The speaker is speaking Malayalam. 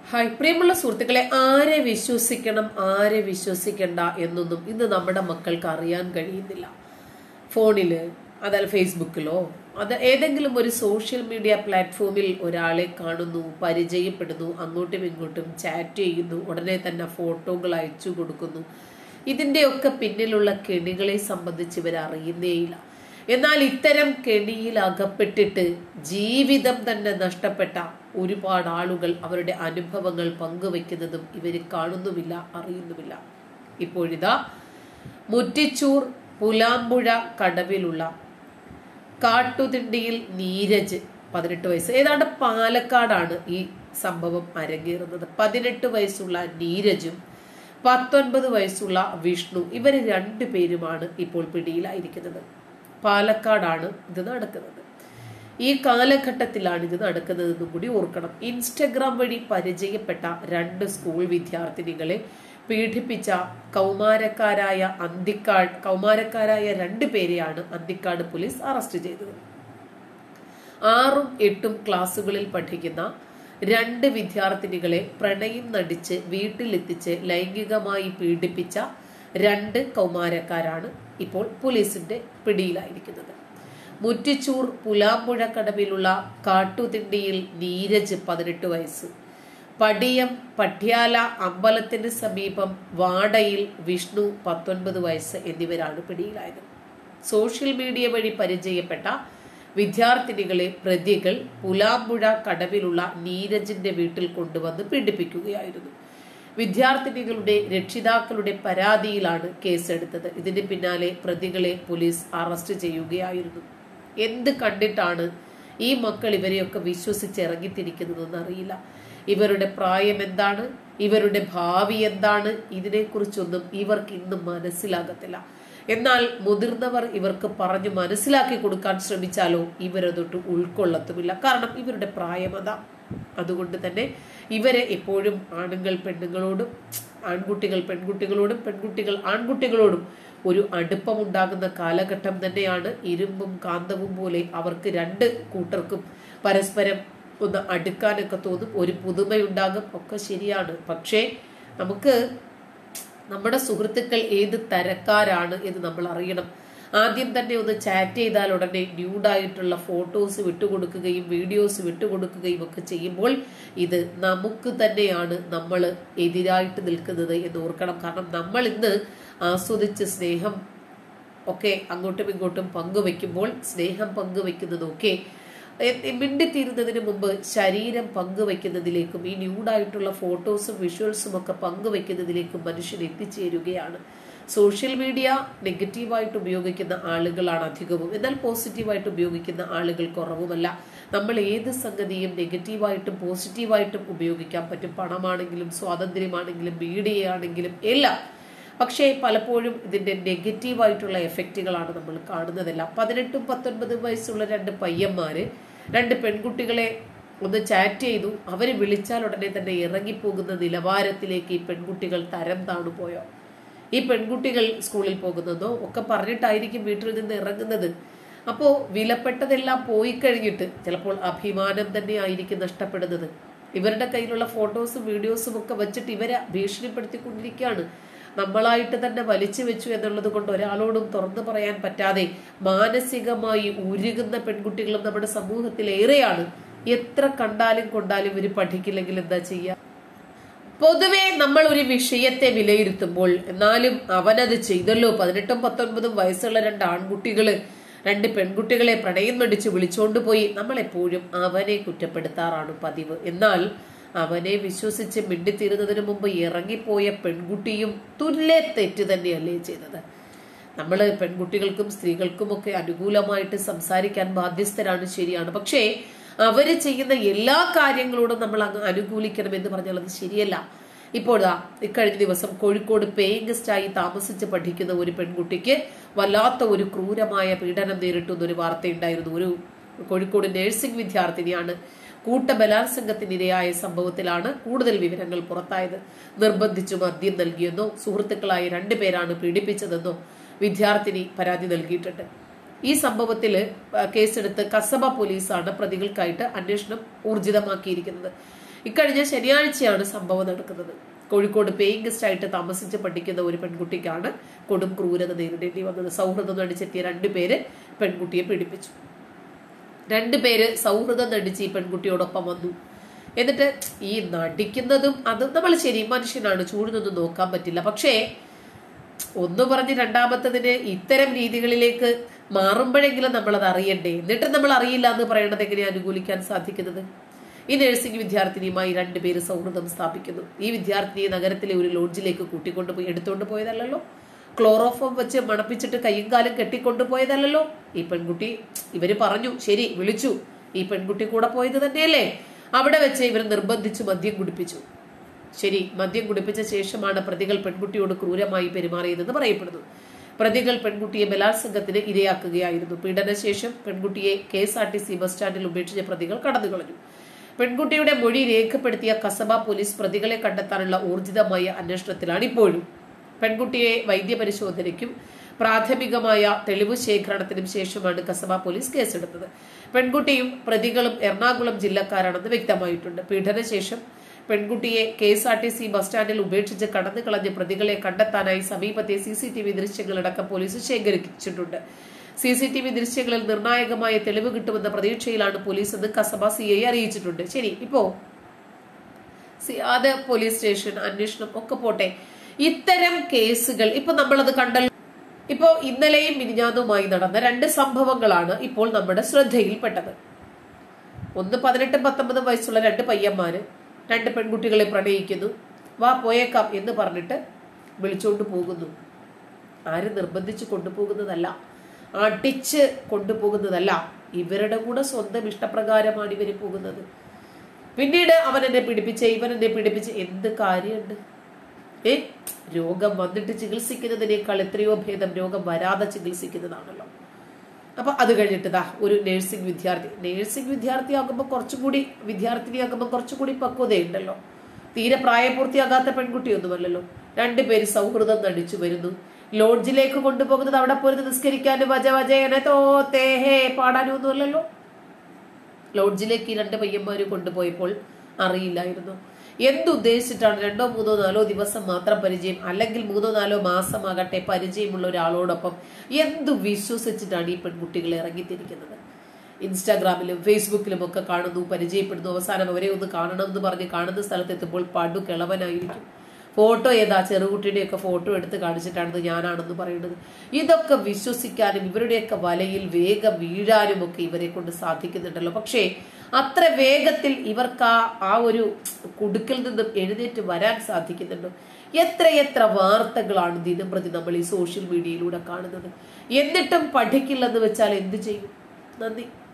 ഹായ് പ്രിയമുള്ള സുഹൃത്തുക്കളെ ആരെ വിശ്വസിക്കണം ആരെ വിശ്വസിക്കണ്ട എന്നൊന്നും ഇന്ന് നമ്മുടെ മക്കൾക്ക് അറിയാൻ കഴിയുന്നില്ല ഫോണില് അതല്ല ഫേസ്ബുക്കിലോ അത് ഏതെങ്കിലും ഒരു സോഷ്യൽ മീഡിയ പ്ലാറ്റ്ഫോമിൽ ഒരാളെ കാണുന്നു പരിചയപ്പെടുന്നു അങ്ങോട്ടും ഇങ്ങോട്ടും ചാറ്റ് ചെയ്യുന്നു ഉടനെ തന്നെ ഫോട്ടോകൾ അയച്ചു കൊടുക്കുന്നു ഇതിന്റെയൊക്കെ പിന്നിലുള്ള കെണികളെ സംബന്ധിച്ച് ഇവർ അറിയുന്നേയില്ല എന്നാൽ ഇത്തരം കെണിയിൽ അകപ്പെട്ടിട്ട് ജീവിതം തന്നെ നഷ്ടപ്പെട്ട ഒരുപാട് ആളുകൾ അവരുടെ അനുഭവങ്ങൾ പങ്കുവെക്കുന്നതും ഇവർ കാണുന്നുമില്ല അറിയുന്നുമില്ല ഇപ്പോഴിതാ മുറ്റിച്ചൂർ പുലാമ്പുഴ കടവിലുള്ള കാട്ടുതിണ്ടിയിൽ നീരജ് പതിനെട്ട് വയസ്സ് ഏതാണ്ട് പാലക്കാടാണ് ഈ സംഭവം അരങ്ങേറുന്നത് പതിനെട്ട് വയസ്സുള്ള നീരജും പത്തൊൻപത് വയസ്സുള്ള വിഷ്ണു ഇവര് രണ്ടുപേരുമാണ് ഇപ്പോൾ പിടിയിലായിരിക്കുന്നത് പാലക്കാടാണ് ഇത് നടക്കുന്നത് ഈ കാലഘട്ടത്തിലാണ് ഇത് നടക്കുന്നതെന്നും കൂടി ഓർക്കണം ഇൻസ്റ്റഗ്രാം വഴി പരിചയപ്പെട്ട രണ്ട് സ്കൂൾ വിദ്യാർത്ഥിനികളെ പീഡിപ്പിച്ച കൗമാരക്കാരായ അന്തിക്കാട് കൗമാരക്കാരായ രണ്ടു പേരെയാണ് അന്തിക്കാട് പോലീസ് അറസ്റ്റ് ചെയ്തത് ആറും എട്ടും ക്ലാസ്സുകളിൽ പഠിക്കുന്ന രണ്ട് വിദ്യാർത്ഥിനികളെ പ്രണയം നടിച്ച് വീട്ടിലെത്തിച്ച് ലൈംഗികമായി പീഡിപ്പിച്ച രണ്ട് കൗമാരക്കാരാണ് ഇപ്പോൾ പോലീസിന്റെ പിടിയിലായിരിക്കുന്നത് മുറ്റിച്ചൂർ പുലാമ്പുഴ കടവിലുള്ള കാട്ടുതിണ്ടിയിൽ നീരജ് പതിനെട്ട് വയസ്സ് പടിയം പട്യാല അമ്പലത്തിന് സമീപം വാടയിൽ വിഷ്ണു പത്തൊൻപത് വയസ്സ് എന്നിവരാണ് പിടിയിലായത് സോഷ്യൽ മീഡിയ വഴി പരിചയപ്പെട്ട വിദ്യാർത്ഥിനികളെ പ്രതികൾ പുലാമ്പുഴ കടവിലുള്ള നീരജിന്റെ വീട്ടിൽ കൊണ്ടുവന്ന് പീഡിപ്പിക്കുകയായിരുന്നു വിദ്യാർത്ഥിനികളുടെ രക്ഷിതാക്കളുടെ പരാതിയിലാണ് കേസെടുത്തത് ഇതിന് പിന്നാലെ പ്രതികളെ പോലീസ് അറസ്റ്റ് ചെയ്യുകയായിരുന്നു എന്ത് കണ്ടിട്ടാണ് ഈ മക്കൾ ഇവരെയൊക്കെ വിശ്വസിച്ച് ഇറങ്ങിത്തിരിക്കുന്നതെന്ന് അറിയില്ല ഇവരുടെ പ്രായം എന്താണ് ഇവരുടെ ഭാവി എന്താണ് ഇതിനെക്കുറിച്ചൊന്നും ഇവർക്ക് ഇന്നും മനസ്സിലാകത്തില്ല എന്നാൽ മുതിർന്നവർ ഇവർക്ക് പറഞ്ഞു മനസ്സിലാക്കി കൊടുക്കാൻ ശ്രമിച്ചാലോ ഇവരതൊട്ട് ഉൾക്കൊള്ളത്തുമില്ല കാരണം ഇവരുടെ പ്രായം അതാ അതുകൊണ്ട് തന്നെ ഇവരെ എപ്പോഴും ആണുങ്ങൾ പെണ്ണുങ്ങളോടും ആൺകുട്ടികൾ പെൺകുട്ടികളോടും പെൺകുട്ടികൾ ആൺകുട്ടികളോടും ഒരു അടുപ്പമുണ്ടാകുന്ന കാലഘട്ടം തന്നെയാണ് ഇരുമ്പും കാന്തവും പോലെ അവർക്ക് രണ്ട് കൂട്ടർക്കും പരസ്പരം ഒന്ന് അടുക്കാനൊക്കെ തോന്നും ഒരു പുതുമയുണ്ടാകും ഒക്കെ ശരിയാണ് പക്ഷേ നമുക്ക് നമ്മുടെ സുഹൃത്തുക്കൾ ഏത് തരക്കാരാണ് എന്ന് നമ്മൾ അറിയണം ആദ്യം തന്നെ ഒന്ന് ചാറ്റ് ചെയ്താൽ ഉടനെ ന്യൂഡായിട്ടുള്ള ഫോട്ടോസ് വിട്ടുകൊടുക്കുകയും വീഡിയോസ് വിട്ടുകൊടുക്കുകയും ഒക്കെ ചെയ്യുമ്പോൾ ഇത് നമുക്ക് തന്നെയാണ് നമ്മൾ എതിരായിട്ട് നിൽക്കുന്നത് എന്ന് ഓർക്കണം കാരണം നമ്മൾ ഇന്ന് ആസ്വദിച്ച് സ്നേഹം ഒക്കെ അങ്ങോട്ടും ഇങ്ങോട്ടും പങ്കുവെക്കുമ്പോൾ സ്നേഹം പങ്കുവെക്കുന്നതൊക്കെ മിണ്ടിത്തീരുന്നതിന് മുമ്പ് ശരീരം പങ്കുവെക്കുന്നതിലേക്കും ഈ ന്യൂഡായിട്ടുള്ള ഫോട്ടോസും വിഷ്വൽസും ഒക്കെ പങ്കുവെക്കുന്നതിലേക്കും മനുഷ്യൻ എത്തിച്ചേരുകയാണ് സോഷ്യൽ മീഡിയ നെഗറ്റീവായിട്ട് ഉപയോഗിക്കുന്ന ആളുകളാണ് അധികവും എന്നാൽ പോസിറ്റീവായിട്ട് ഉപയോഗിക്കുന്ന ആളുകൾ കുറവുമല്ല നമ്മൾ ഏത് സംഗതിയും നെഗറ്റീവായിട്ടും പോസിറ്റീവായിട്ടും ഉപയോഗിക്കാൻ പറ്റും പണമാണെങ്കിലും സ്വാതന്ത്ര്യമാണെങ്കിലും മീഡിയ ആണെങ്കിലും എല്ലാം പക്ഷേ പലപ്പോഴും ഇതിന്റെ നെഗറ്റീവായിട്ടുള്ള എഫക്റ്റുകളാണ് നമ്മൾ കാണുന്നതെല്ലാം പതിനെട്ടും പത്തൊൻപതും വയസ്സുള്ള രണ്ട് പയ്യന്മാര് രണ്ട് പെൺകുട്ടികളെ ഒന്ന് ചാറ്റ് ചെയ്തു അവര് വിളിച്ചാൽ ഉടനെ തന്നെ ഇറങ്ങിപ്പോകുന്ന നിലവാരത്തിലേക്ക് ഈ പെൺകുട്ടികൾ തരം താണു പോയോ ഈ പെൺകുട്ടികൾ സ്കൂളിൽ പോകുന്നതോ ഒക്കെ പറഞ്ഞിട്ടായിരിക്കും വീട്ടിൽ നിന്ന് ഇറങ്ങുന്നത് അപ്പോ വിലപ്പെട്ടതെല്ലാം പോയി കഴിഞ്ഞിട്ട് ചിലപ്പോൾ അഭിമാനം തന്നെ ആയിരിക്കും നഷ്ടപ്പെടുന്നത് ഇവരുടെ കയ്യിലുള്ള ഫോട്ടോസും വീഡിയോസും ഒക്കെ വെച്ചിട്ട് ഇവരെ ഭീഷണിപ്പെടുത്തിക്കൊണ്ടിരിക്കുകയാണ് നമ്മളായിട്ട് തന്നെ വലിച്ചു വെച്ചു എന്നുള്ളത് കൊണ്ട് ഒരാളോടും തുറന്നു പറയാൻ പറ്റാതെ മാനസികമായി ഉരുകുന്ന പെൺകുട്ടികളും നമ്മുടെ സമൂഹത്തിൽ ഏറെയാണ് എത്ര കണ്ടാലും കൊണ്ടാലും ഇവര് പഠിക്കില്ലെങ്കിൽ എന്താ ചെയ്യുക പൊതുവെ നമ്മൾ ഒരു വിഷയത്തെ വിലയിരുത്തുമ്പോൾ എന്നാലും അവനത് ചെയ്തല്ലോ പതിനെട്ടും പത്തൊൻപതും വയസ്സുള്ള രണ്ട് ആൺകുട്ടികള് രണ്ട് പെൺകുട്ടികളെ പ്രണയം നടിച്ച് വിളിച്ചോണ്ട് പോയി നമ്മൾ എപ്പോഴും അവനെ കുറ്റപ്പെടുത്താറാണ് പതിവ് എന്നാൽ അവനെ വിശ്വസിച്ച് മിണ്ടിത്തീരുന്നതിന് മുമ്പ് ഇറങ്ങിപ്പോയ പെൺകുട്ടിയും തുല്യ തെറ്റ് തന്നെയല്ലേ ചെയ്തത് നമ്മൾ പെൺകുട്ടികൾക്കും സ്ത്രീകൾക്കും ഒക്കെ അനുകൂലമായിട്ട് സംസാരിക്കാൻ ബാധ്യസ്ഥരാണ് ശരിയാണ് പക്ഷേ അവര് ചെയ്യുന്ന എല്ലാ കാര്യങ്ങളോടും നമ്മൾ അങ്ങ് അനുകൂലിക്കണം എന്ന് പറഞ്ഞാൽ അത് ശരിയല്ല ഇപ്പോഴാ ഇക്കഴിഞ്ഞ ദിവസം കോഴിക്കോട് പേയിങ് ഗസ്റ്റായി താമസിച്ച് പഠിക്കുന്ന ഒരു പെൺകുട്ടിക്ക് വല്ലാത്ത ഒരു ക്രൂരമായ പീഡനം നേരിട്ടുന്ന ഒരു വാർത്തയുണ്ടായിരുന്നു ഒരു കോഴിക്കോട് നഴ്സിംഗ് വിദ്യാർത്ഥിനിയാണ് കൂട്ടബലാത്സംഗത്തിനിരയായ സംഭവത്തിലാണ് കൂടുതൽ വിവരങ്ങൾ പുറത്തായത് നിർബന്ധിച്ചു മദ്യം നൽകിയെന്നോ സുഹൃത്തുക്കളായ രണ്ടുപേരാണ് പീഡിപ്പിച്ചതെന്നോ വിദ്യാർത്ഥിനി പരാതി നൽകിയിട്ടുണ്ട് ഈ സംഭവത്തിൽ കേസെടുത്ത് കസബ പോലീസാണ് പ്രതികൾക്കായിട്ട് അന്വേഷണം ഊർജിതമാക്കിയിരിക്കുന്നത് ഇക്കഴിഞ്ഞ ശനിയാഴ്ചയാണ് സംഭവം നടക്കുന്നത് കോഴിക്കോട് പേയിങ് ഗസ്റ്റ് ആയിട്ട് താമസിച്ച് പഠിക്കുന്ന ഒരു പെൺകുട്ടിക്കാണ് കൊടും ക്രൂരത നേരിടേണ്ടി വന്നത് സൗഹൃദം നടിച്ചെത്തിയ രണ്ടുപേര് പെൺകുട്ടിയെ പീഡിപ്പിച്ചു രണ്ടുപേര് സൗഹൃദം നടിച്ച് ഈ പെൺകുട്ടിയോടൊപ്പം വന്നു എന്നിട്ട് ഈ നടിക്കുന്നതും അതും നമ്മൾ ശരി മനുഷ്യനാണ് ചൂടുന്നൊന്നും നോക്കാൻ പറ്റില്ല പക്ഷേ ഒന്ന് പറഞ്ഞ് രണ്ടാമത്തതിന് ഇത്തരം രീതികളിലേക്ക് മാറുമ്പോഴെങ്കിലും നമ്മൾ അത് അറിയണ്ടേ എന്നിട്ട് നമ്മൾ അറിയില്ല എന്ന് പറയുന്നത് എങ്ങനെ അനുകൂലിക്കാൻ സാധിക്കുന്നത് ഈ നഴ്സിംഗ് വിദ്യാർത്ഥിനിയുമായി രണ്ടുപേര് സൗഹൃദം സ്ഥാപിക്കുന്നു ഈ വിദ്യാർത്ഥിനിയെ നഗരത്തിലെ ഒരു ലോഡ്ജിലേക്ക് കൂട്ടിക്കൊണ്ടുപോയി എടുത്തുകൊണ്ട് പോയതല്ലല്ലോ ക്ലോറോഫോം വെച്ച് മണപ്പിച്ചിട്ട് കൈയും കാലും കെട്ടിക്കൊണ്ടുപോയതല്ലല്ലോ ഈ പെൺകുട്ടി ഇവര് പറഞ്ഞു ശരി വിളിച്ചു ഈ പെൺകുട്ടി കൂടെ പോയത് തന്നെയല്ലേ അവിടെ വെച്ച് ഇവർ നിർബന്ധിച്ചു മദ്യം കുടിപ്പിച്ചു ശരി മദ്യം കുടിപ്പിച്ച ശേഷമാണ് പ്രതികൾ പെൺകുട്ടിയോട് ക്രൂരമായി പെരുമാറിയതെന്ന് പറയപ്പെടുന്നു പ്രതികൾ പെൺകുട്ടിയെ ബലാത്സംഗത്തിന് ഇരയാക്കുകയായിരുന്നു പീഡനശേഷം പെൺകുട്ടിയെ K S R T C bus സ്റ്റാൻഡിൽ ഉപേക്ഷിച്ച പ്രതികൾ കടന്നു കളഞ്ഞു പെൺകുട്ടിയുടെ മൊഴി രേഖപ്പെടുത്തിയ കസബ പോലീസ് പ്രതികളെ കണ്ടെത്താനുള്ള ഊർജിതമായ അന്വേഷണത്തിലാണ് ഇപ്പോഴും പെൺകുട്ടിയെ വൈദ്യപരിശോധനയ്ക്കും പ്രാഥമികമായ തെളിവ് ശേഖരണത്തിനും ശേഷമാണ് കസബ പോലീസ് കേസെടുത്തത് പെൺകുട്ടിയും പ്രതികളും എറണാകുളം ജില്ലക്കാരാണെന്ന് വ്യക്തമായിട്ടുണ്ട് പീഡനശേഷം പെൺകുട്ടിയെ K S R T C bus സ്റ്റാൻഡിൽ ഉപേക്ഷിച്ച് കടന്നു കളഞ്ഞ പ്രതികളെ കണ്ടെത്താനായി സമീപത്തെ സി സി ടി വി ദൃശ്യങ്ങളടക്കം പോലീസ് ശേഖരിച്ചിട്ടുണ്ട് സി സി ടി വി ദൃശ്യങ്ങളിൽ നിർണായകമായ തെളിവ് കിട്ടുമെന്ന പ്രതീക്ഷയിലാണ് പോലീസ് എന്ന് കസബ സി ഐ അറിയിച്ചിട്ടുണ്ട് ശരി ഇപ്പോ സി- അത് പോലീസ് സ്റ്റേഷൻ അന്വേഷണം ഒക്കെ പോട്ടെ ഇത്തരം കേസുകൾ ഇപ്പൊ നമ്മളത് കണ്ടല്ലോ ഇപ്പോ ഇന്നലെയും മിനിഞ്ഞാന്നുമായി നടന്ന രണ്ട് സംഭവങ്ങളാണ് ഇപ്പോൾ നമ്മുടെ ശ്രദ്ധയിൽപ്പെട്ടത് ഒന്ന് പതിനെട്ടും പത്തൊമ്പതും വയസ്സുള്ള രണ്ട് പയ്യന്മാര് രണ്ട് പെൺകുട്ടികളെ പ്രണയിക്കുന്നു വാ പോയേക്കാം എന്ന് പറഞ്ഞിട്ട് വിളിച്ചുകൊണ്ട് പോകുന്നു ആരും നിർബന്ധിച്ച് കൊണ്ടുപോകുന്നതല്ല അടിച്ച് കൊണ്ടുപോകുന്നതല്ല ഇവരുടെ കൂടെ സ്വന്തം ഇഷ്ടപ്രകാരമാണ് ഇവര് പോകുന്നത് പിന്നീട് അവൻ എന്നെ പിടിപ്പിച്ച് ഇവൻ എന്നെ പിടിപ്പിച്ച് എന്ത് കാര്യമുണ്ട് ഏ രോഗം വന്നിട്ട് ചികിത്സിക്കുന്നതിനേക്കാൾ എത്രയോ ഭേദം രോഗം വരാതെ ചികിത്സിക്കുന്നതാണല്ലോ അപ്പൊ അത് കഴിഞ്ഞിട്ട് ദാ ഒരു നഴ്സിംഗ് വിദ്യാർത്ഥി നഴ്സിംഗ് വിദ്യാർത്ഥി ആകുമ്പോൾ കുറച്ചും കൂടി വിദ്യാർത്ഥിനിയാകുമ്പോൾ കുറച്ചും കൂടി പക്വതയുണ്ടല്ലോ തീരെ പ്രായപൂർത്തിയാകാത്ത പെൺകുട്ടിയൊന്നുമല്ലല്ലോ രണ്ടുപേര് സൗഹൃദം നടിച്ചു വരുന്നു ലോഡ്ജിലേക്ക് കൊണ്ടുപോകുന്നത് അവിടെ പോയി നിസ്കരിക്കാനും വജ വജയനെ തോത്തേ ഹേ പാടാനും ഒന്നുമല്ലല്ലോ ലോഡ്ജിലേക്ക് ഈ രണ്ട് പയ്യന്മാര് കൊണ്ടുപോയപ്പോൾ അറിയില്ലായിരുന്നു എന്തുദ്ദേശിച്ചിട്ടാണ് രണ്ടോ മൂന്നോ നാലോ ദിവസം മാത്രം പരിചയം അല്ലെങ്കിൽ മൂന്നോ നാലോ മാസമാകട്ടെ പരിചയമുള്ള ഒരാളോടൊപ്പം എന്തു വിശ്വസിച്ചിട്ടാണ് ഈ പെൺകുട്ടികൾ ഇറങ്ങിത്തിരിക്കുന്നത് ഇൻസ്റ്റാഗ്രാമിലും ഫേസ്ബുക്കിലും ഒക്കെ കാണുന്നു പരിചയപ്പെടുന്നു അവസാനം അവരെ ഒന്ന് കാണണം എന്ന് പറഞ്ഞ് കാണുന്ന സ്ഥലത്ത് എത്തുമ്പോൾ പടു കിളവനായിരിക്കും ഫോട്ടോ ഏതാ ചെറുകുട്ടിയുടെയൊക്കെ ഫോട്ടോ എടുത്ത് കാണിച്ചിട്ടാണെന്ന് ഞാനാണെന്ന് പറയുന്നത് ഇതൊക്കെ വിശ്വസിക്കാനും ഇവരുടെയൊക്കെ വലയിൽ വേഗം വീഴാനും ഒക്കെ ഇവരെ കൊണ്ട് സാധിക്കുന്നുണ്ടല്ലോ പക്ഷേ അത്ര വേഗത്തിൽ ഇവർക്ക് ആ ആ ഒരു കുടുക്കിൽ നിന്നും എഴുന്നേറ്റ് വരാൻ സാധിക്കുന്നുണ്ടോ എത്രയെത്ര വാർത്തകളാണ് ദിനം പ്രതി നമ്മൾ ഈ സോഷ്യൽ മീഡിയയിലൂടെ കാണുന്നത് എന്നിട്ടും പഠിക്കില്ലെന്ന് വെച്ചാൽ എന്ത് ചെയ്യും നന്ദി